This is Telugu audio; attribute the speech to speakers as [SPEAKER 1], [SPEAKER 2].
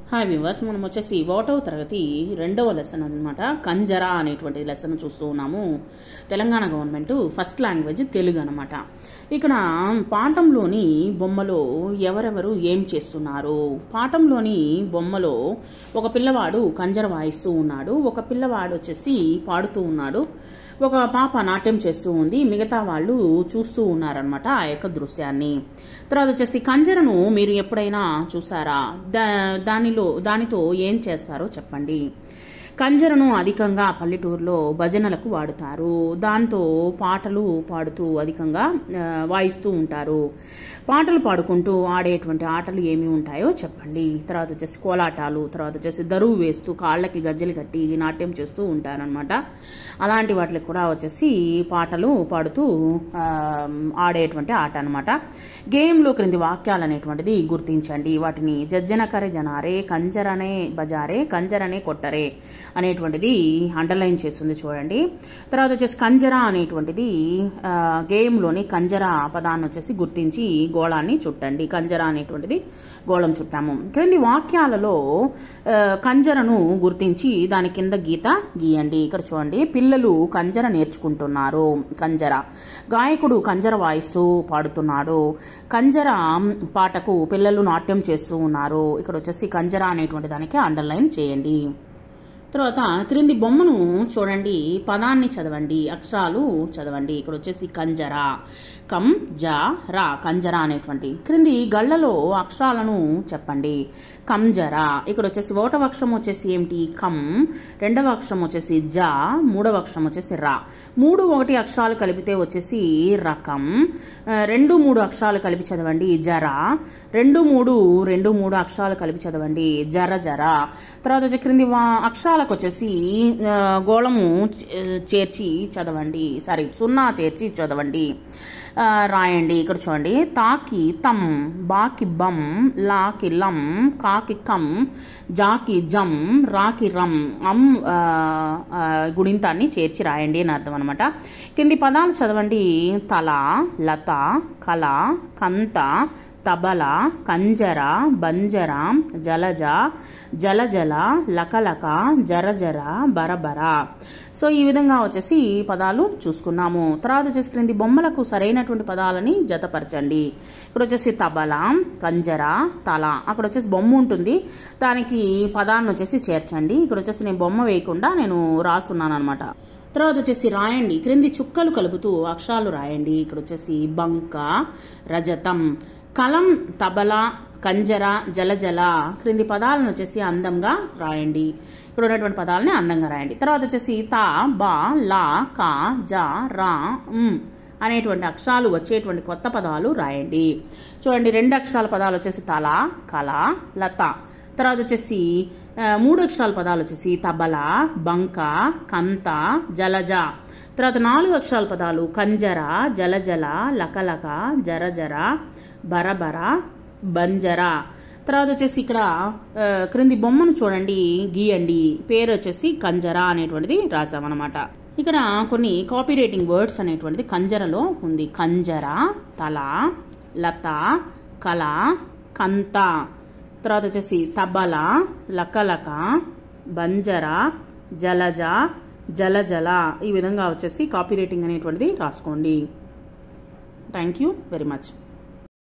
[SPEAKER 1] హాయ్ వివర్స్ మనం వచ్చేసి ఒకటవ తరగతి రెండవ లెసన్ అనమాట కంజరా అనేటువంటి లెసన్ చూస్తూ ఉన్నాము Telangana government first language Telugu అనమాట ఇక్కడ పాఠంలోని బొమ్మలో ఎవరెవరు ఏం చేస్తున్నారు పాఠంలోని బొమ్మలో ఒక పిల్లవాడు కంజర వాయిస్తూ ఉన్నాడు ఒక పిల్లవాడు వచ్చేసి పాడుతూ ఉన్నాడు ఒక పాప నాట్యం చేస్తూ ఉంది మిగతా వాళ్ళు చూస్తూ ఉన్నారనమాట ఆ యొక్క దృశ్యాన్ని తర్వాత వచ్చేసి కంజరను మీరు ఎప్పుడైనా చూసారా దా దానిలో దానితో ఏం చేస్తారో చెప్పండి కంజరను అధికంగా పల్లెటూరులో భజనలకు వాడుతారు దాంతో పాటలు పాడుతూ అధికంగా ఆ, వాయిస్తూ ఉంటారు పాటలు పాడుకుంటూ ఆడేటువంటి ఆటలు ఏమి ఉంటాయో చెప్పండి తర్వాత వచ్చేసి కోలాటాలు తర్వాత వచ్చేసి దరువు వేస్తూ కాళ్ళకి గజ్జలు కట్టి నాట్యం చేస్తూ ఉంటారనమాట అలాంటి వాటికి కూడా వచ్చేసి పాటలు పాడుతూ ఆ, ఆడేటువంటి ఆట అనమాట గేమ్లో క్రింది వాక్యాలు అనేటువంటిది గుర్తించండి వాటిని జజ్జనకరే జనారే కంజరనే బజారే కంజరనే కొట్టరే అనేటువంటిది అండర్లైన్ చేస్తుంది చూడండి తర్వాత వచ్చేసి కంజరా అనేటువంటిది ఆ, గేమ్లోని కంజరా పదాన్ని వచ్చేసి గుర్తించి గోళాన్ని చుట్టండి కంజరా అనేటువంటిది గోళం చుట్టాము క్రింది వాక్యాలలో ఆ, కంజరను గుర్తించి దాని కింద గీత గీయండి ఇక్కడ చూడండి పిల్లలు కంజర నేర్చుకుంటున్నారు కంజర గాయకుడు కంజర వాయిస్తూ పాడుతున్నాడు కంజర పాటకు పిల్లలు నాట్యం చేస్తూ ఉన్నారు ఇక్కడ వచ్చేసి కంజర అనేటువంటి దానికి అండర్లైన్ చేయండి తర్వాత క్రింది బొమ్మను చూడండి పదాన్ని చదవండి అక్షరాలు చదవండి ఇక్కడ వచ్చేసి కంజరా కం జ రా కంజరా అనేటువంటి క్రింది గళ్ళలో అక్షరాలను చెప్పండి కంజరా ఇక్కడ వచ్చేసి ఒకటవ అక్షరం వచ్చేసి ఏమిటి కం రెండవ అక్షరం వచ్చేసి జ మూడవ అక్షరం వచ్చేసి రా మూడు ఒకటి అక్షరాలు కలిపితే వచ్చేసి రకం ఆ, రెండు మూడు అక్షరాలు కలిపి చదవండి జరా రెండు మూడు రెండు మూడు అక్షరాలు కలిపి చదవండి జర జర తర్వాత వచ్చి క్రింది వా- అక్షరాలకు వచ్చేసి ఆ, గోళము చే- చేర్చి చదవండి సారీ సున్నా చేర్చి చదవండి ఆ, రాయండి ఇక్కడ చూడండి తాకి తమ్ బాకి బం లాకి లం కాకి కం జాకి జం రాకి రమ్ అమ్ ఆ, ఆ, గుణింతాన్ని చేర్చి రాయండి అని అర్థం అనమాట కింది పదాలు చదవండి తల లత కళ కంత తబల కంజర బంజర జలజ జలజల లకలక జరజర బరబర సో ఈ విధంగా వచ్చేసి పదాలు చూసుకున్నాము తర్వాత వచ్చేసి క్రింది బొమ్మలకు సరైనటువంటి పదాలని జతపరచండి ఇక్కడ వచ్చేసి తబల కంజర తల అక్కడ వచ్చేసి బొమ్మ ఉంటుంది దానికి పదాన్ని వచ్చేసి చేర్చండి ఇక్కడ వచ్చేసి నేను బొమ్మ వేయకుండా నేను రాస్తున్నాను అనమాట తర్వాత వచ్చేసి రాయండి క్రింది చుక్కలు కలుపుతూ అక్షరాలు రాయండి ఇక్కడ వచ్చేసి బంక రజతం కలం తబల కంజర జలజల క్రింది పదాలను వచ్చేసి అందంగా రాయండి ఇక్కడ ఉన్నటువంటి పదాలని అందంగా రాయండి తర్వాత వచ్చేసి తా బా లా కా జా రా ఉమ్ అనేటువంటి అక్షరాలు వచ్చేటువంటి కొత్త పదాలు రాయండి చూడండి రెండు అక్షరాల పదాలు వచ్చేసి తల కళ లత తర్వాత వచ్చేసి ఆ, మూడు అక్షరాల పదాలు వచ్చేసి తబల బంక కంత జలజ తర్వాత నాలుగు అక్షరాల పదాలు కంజర జలజల లకలక జరజర బరబర బంజర తర్వాత వచ్చేసి ఇక్కడ ఆ, క్రింది బొమ్మను చూడండి గీయండి పేరు వచ్చేసి కంజర అనేటువంటిది రాసామన్నమాట ఇక్కడ కొన్ని కాపీ రైటింగ్ వర్డ్స్ అనేటువంటిది కంజరలో ఉంది కంజర తల లత కళ కంత తర్వాత వచ్చేసి తబల లకలక బంజర జలజ జలజల ఈ విధంగా వచ్చేసి కాపీ రైటింగ్ అనేటువంటిది రాసుకోండి థ్యాంక్ యూ వెరీ మచ్